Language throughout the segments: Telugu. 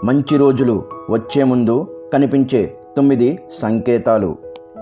మంచి రోజులు వచ్చే ముందు కనిపించే తొమ్మిది సంకేతాలు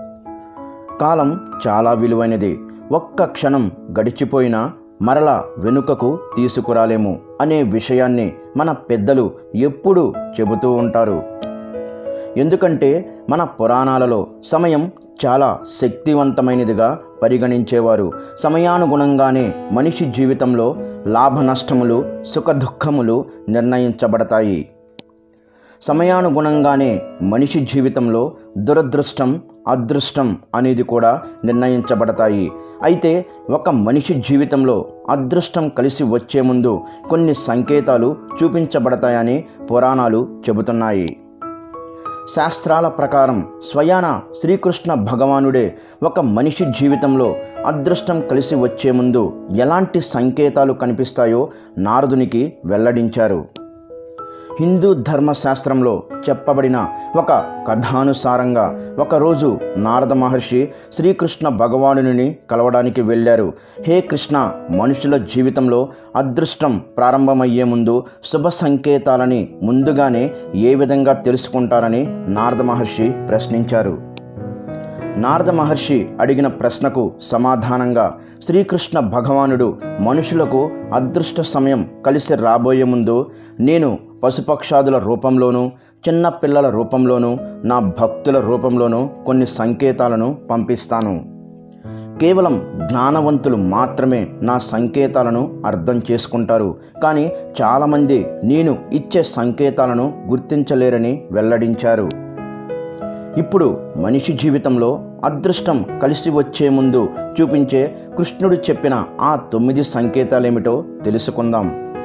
కాలం చాలా విలువైనది ఒక్క క్షణం గడిచిపోయినా మరల వెనుకకు తీసుకురాలేము అనే విషయాన్ని మన పెద్దలు ఎప్పుడూ చెబుతూ ఉంటారు ఎందుకంటే మన పురాణాలలో సమయం చాలా శక్తివంతమైనదిగా పరిగణించేవారు సమయానుగుణంగానే మనిషి జీవితంలో లాభ నష్టములు సుఖదుఖములు నిర్ణయించబడతాయి సమయానుగుణంగానే మనిషి జీవితంలో దురదృష్టం అదృష్టం అనేది కూడా నిర్ణయించబడతాయి అయితే ఒక మనిషి జీవితంలో అదృష్టం కలిసి వచ్చే ముందు కొన్ని సంకేతాలు చూపించబడతాయని పురాణాలు చెబుతున్నాయి శాస్త్రాల ప్రకారం స్వయాన శ్రీకృష్ణ భగవానుడే ఒక మనిషి జీవితంలో అదృష్టం కలిసి వచ్చే ముందు ఎలాంటి సంకేతాలు కనిపిస్తాయో నారదునికి వెల్లడించారు హిందూ ధర్మశాస్త్రంలో చెప్పబడిన ఒక కథానుసారంగా ఒకరోజు నారద మహర్షి శ్రీకృష్ణ భగవానుని కలవడానికి వెళ్ళారు హే కృష్ణ మనుషుల జీవితంలో అదృష్టం ప్రారంభమయ్యే ముందు శుభ సంకేతాలని ముందుగానే ఏ విధంగా తెలుసుకుంటారని నారద మహర్షి ప్రశ్నించారు నారద మహర్షి అడిగిన ప్రశ్నకు సమాధానంగా శ్రీకృష్ణ భగవానుడు మనుషులకు అదృష్ట సమయం కలిసి రాబోయే ముందు నేను పశుపక్షాదుల రూపంలోనూ చిన్న పిల్లల రూపంలోనూ నా భక్తుల రూపంలోనూ కొన్ని సంకేతాలను పంపిస్తాను కేవలం జ్ఞానవంతులు మాత్రమే నా సంకేతాలను అర్థం చేసుకుంటారు కానీ చాలామంది నేను ఇచ్చే సంకేతాలను గుర్తించలేరని వెల్లడించారు ఇప్పుడు మనిషి జీవితంలో అదృష్టం కలిసి వచ్చే ముందు చూపించే కృష్ణుడు చెప్పిన ఆ తొమ్మిది సంకేతాలేమిటో తెలుసుకుందాం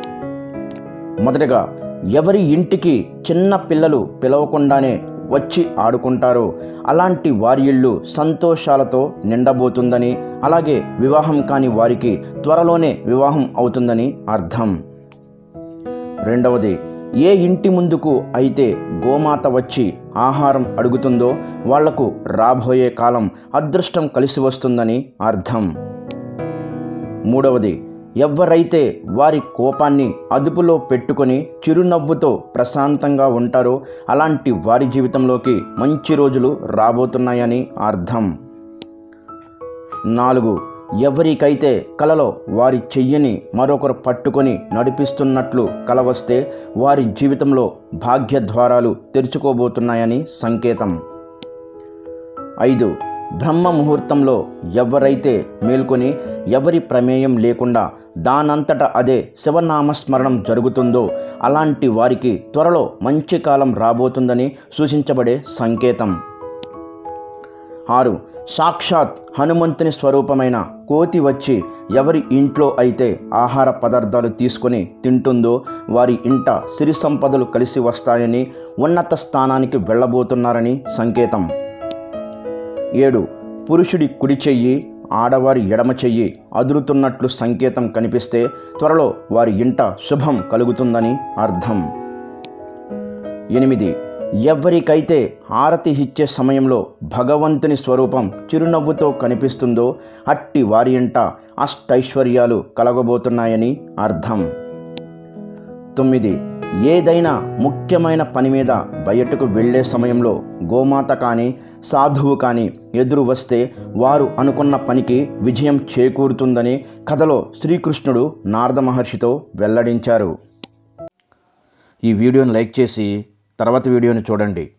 మొదటగా ఎవరి ఇంటికి చిన్న పిల్లలు పిలవకుండానే వచ్చి ఆడుకుంటారో అలాంటి వారి ఇళ్ళు సంతోషాలతో నిండబోతుందని అలాగే వివాహం కాని వారికి త్వరలోనే వివాహం అవుతుందని అర్థం రెండవది ఏ ఇంటి ముందుకు అయితే గోమాత వచ్చి ఆహారం అడుగుతుందో వాళ్లకు రాబోయే కాలం అదృష్టం కలిసి వస్తుందని అర్థం మూడవది ఎవరైతే వారి కోపాన్ని అదుపులో పెట్టుకొని చిరునవ్వుతో ప్రశాంతంగా ఉంటారో అలాంటి వారి జీవితంలోకి మంచి రోజులు రాబోతున్నాయని అర్థం నాలుగు ఎవరికైతే కలలో వారి చెయ్యిని మరొకరు పట్టుకొని నడిపిస్తున్నట్లు కల వస్తే వారి జీవితంలో భాగ్య ద్వారాలు తెరుచుకోబోతున్నాయని సంకేతం ఐదు బ్రహ్మ ముహూర్తంలో ఎవరైతే మేల్కొని ఎవరి ప్రమేయం లేకుండా దానంతట అదే శివనామస్మరణం జరుగుతుందో అలాంటి వారికి త్వరలో మంచి కాలం రాబోతుందని సూచించబడే సంకేతం ఆరు సాక్షాత్ హనుమంతుని స్వరూపమైన కోతి వచ్చి ఎవరి ఇంట్లో అయితే ఆహార పదార్థాలు తీసుకొని తింటుందో వారి ఇంట సిరి సంపదలు కలిసి వస్తాయని ఉన్నత స్థానానికి వెళ్ళబోతున్నారని సంకేతం ఏడు పురుషుడి కుడి చెయ్యి ఆడవారి ఎడమ చెయ్యి అదురుతున్నట్లు సంకేతం కనిపిస్తే త్వరలో వారి ఇంట శుభం కలుగుతుందని అర్థం ఎనిమిది ఎవరికైతే హారతి ఇచ్చే సమయంలో భగవంతుని స్వరూపం చిరునవ్వుతో కనిపిస్తుందో అట్టి వారి ఇంట అష్టైశ్వర్యాలు కలగబోతున్నాయని అర్థం తొమ్మిది ఏదైనా ముఖ్యమైన పని మీద బయటకు వెళ్ళే సమయంలో గోమాత కానీ సాధువు కానీ ఎదురు వస్తే వారు అనుకున్న పనికి విజయం చేకూరుతుందని కథలో శ్రీకృష్ణుడు నారద మహర్షితో వెల్లడించారు ఈ వీడియోని లైక్ చేసి తర్వాత వీడియోని చూడండి